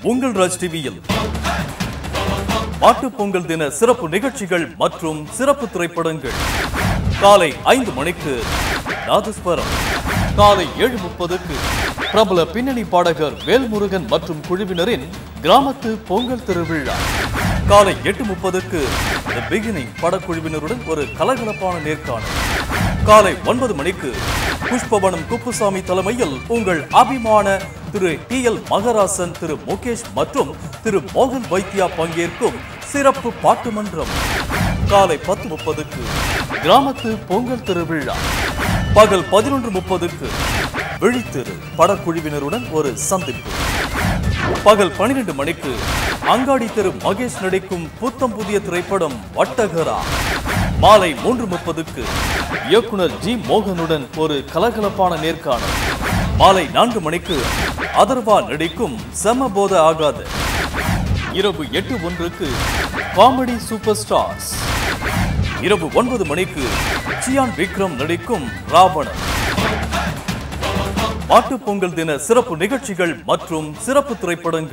உங்கள் ராஜ் டிவியில் மாட்டுப் பொங்கல் தின சிறப்பு நிகழ்ச்சிகள் மற்றும் சிறப்பு திரைப்படங்கள் காலை ஐந்து மணிக்கு நாதஸ்வரம் காலை ஏழு முப்பதுக்கு பிரபல பின்னணி பாடகர் வேல்முருகன் மற்றும் குழுவினரின் கிராமத்து பொங்கல் திருவிழா காலை எட்டு முப்பதுக்கு தி பிகினிங் படக்குழுவினருடன் ஒரு கலகலப்பான நேர்காணல் காலை ஒன்பது மணிக்கு புஷ்பவனம் குப்புசாமி தலைமையில் உங்கள் அபிமான திரு டி எல் மகராசன் திரு முகேஷ் மற்றும் திரு மோகன் வைத்தியா பங்கேற்கும் சிறப்பு பாட்டு மன்றம் காலை பத்து முப்பதுக்கு கிராமத்து பொங்கல் திருவிழா பகல் பதினொன்று முப்பதுக்கு விழித்திரு படக்குழுவினருடன் ஒரு சந்திப்பு பகல் பனிரெண்டு மணிக்கு அங்காடி தெரு மகேஷ் நடிக்கும் புத்தம் புதிய திரைப்படம் வட்டகரா மாலை மூன்று முப்பதுக்கு இயக்குனர் ஜி மோகனுடன் ஒரு கலகலப்பான நேர்காணல் மாலை நான்கு மணிக்கு அதர்வா நடிக்கும் செமபோத ஆகாத இரவு எட்டு ஒன்றுக்கு காமெடி சூப்பர் ஸ்டார்ஸ் இரவு ஒன்பது மணிக்கு சியான் விக்ரம் நடிக்கும் ராவணன் மாட்டுப் பொங்கல் தின சிறப்பு நிகழ்ச்சிகள் மற்றும் சிறப்பு திரைப்படங்கள்